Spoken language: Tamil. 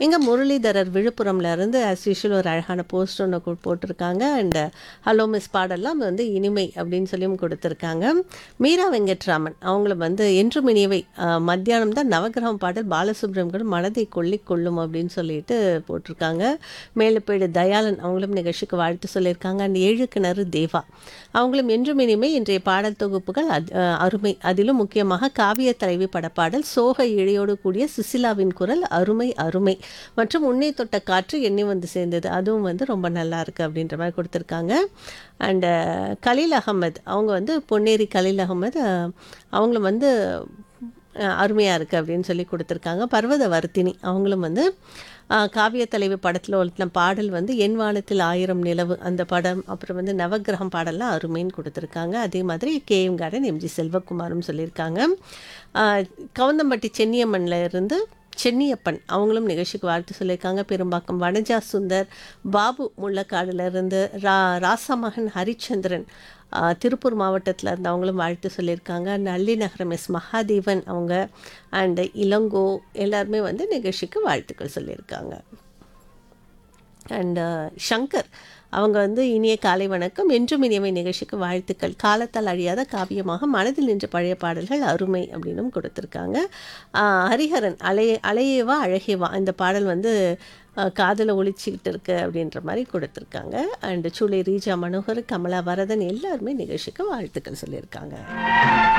இங்கே முரளிதரர் விழுப்புரம்ல இருந்து ஆஸ் யூஷுவல் ஒரு அழகான போஸ்ட் ஒன்று கு- போட்டிருக்காங்க அண்ட் ஹலோ மிஸ் பாடெல்லாம் வந்து இனிமை அப்படின்னு சொல்லியும் கொடுத்துருக்காங்க மீரா வெங்கட்ராமன் அவங்களும் வந்து என்றும் இனியவை அஹ், மத்தியானம் தான் நவகிரகம் பாடல் பாலசுப்ரமணியம் மனதை கொள்ளிக் கொள்ளும் அப்படின்னு சொல்லிட்டு போட்டிருக்காங்க மேலுப்பேடு தயாளன் அவங்களும் நிகழ்ச்சிக்கு வாழ்த்து சொல்லியிருக்காங்க அண்ட் ஏழு கிணறு தேவா அவங்களும் என்றும் இனிமை இன்றைய பாடல் தொகுப்புகள் அத்- அஹ், அருமை அதிலும் முக்கியமாக காவிய தலைவி படப்பாடல் சோக இழையோடு கூடிய சுசிலாவின் குரல் அருமை அருமை மற்றும் உன்னை தொட்ட காற்று எண்ணி வந்து சேர்ந்தது அதுவும் வந்து ரொம்ப நல்லா இருக்கு அப்படின்ற மாதிரி கொடுத்துருக்காங்க அண்டு கலீல் அகமது அவங்க வந்து பொன்னேரி கலீல் அகமது அஹ், அவங்களும் வந்து அருமையாக இருக்குது அப்படின்னு சொல்லி கொடுத்துருக்காங்க பர்வத வர்த்தினி அவங்களும் வந்து அஹ், காவிய தலைவி படத்தில் ஒருத்தின பாடல் வந்து என் வானத்தில் ஆயிரம் நிலவு அந்த படம் அப்புறம் வந்து நவக்கிரகம் பாடல்லாம் அருமைன்னு கொடுத்துருக்காங்க அதே மாதிரி கே எம் கார்டன் எம்ஜி செல்வகுமாரும் சொல்லியிருக்காங்க அஹ், கவுந்தம்பட்டி சென்னியம்மன்ல இருந்து சென்னியப்பன் அவங்களும் நிகழ்ச்சிக்கு வாழ்த்து சொல்லியிருக்காங்க பெரும்பாக்கம் வனஜா சுந்தர் பாபு முள்ளக்காடுல இருந்து ரா ராசமகன் ஹரிச்சந்திரன் ஆ, திருப்பூர் மாவட்டத்தில் இருந்து அவங்களும் வாழ்த்து சொல்லியிருக்காங்க அண்ட் அள்ளி நகரம் எஸ் மகாதேவன் அவங்க அண்டு இளங்கோ எல்லாருமே வந்து நிகழ்ச்சிக்கு வாழ்த்துக்கள் சொல்லியிருக்காங்க அண்ட் ஷங்கர் அவங்க வந்து இனிய காலை வணக்கம் என்றும் இனியவை நிகழ்ச்சிக்கு வாழ்த்துக்கள் காலத்தால் அழியாத காவியமாக மனதில் நின்ற பழைய பாடல்கள் அருமை அப்படின்னும் கொடுத்துருக்காங்க ஆஹ் ஹரிஹரன் அலைய அலையேவா அழகேவா இந்த பாடல் வந்து காதில் ஒழிச்சிக்கிட்டு இருக்கு அப்படின்ற மாதிரி கொடுத்துருக்காங்க அண்டு சூளை ரீஜா மனோகர் கமலா வரதன் எல்லாருமே நிகழ்ச்சிக்கு வாழ்த்துக்கள் சொல்லியிருக்காங்க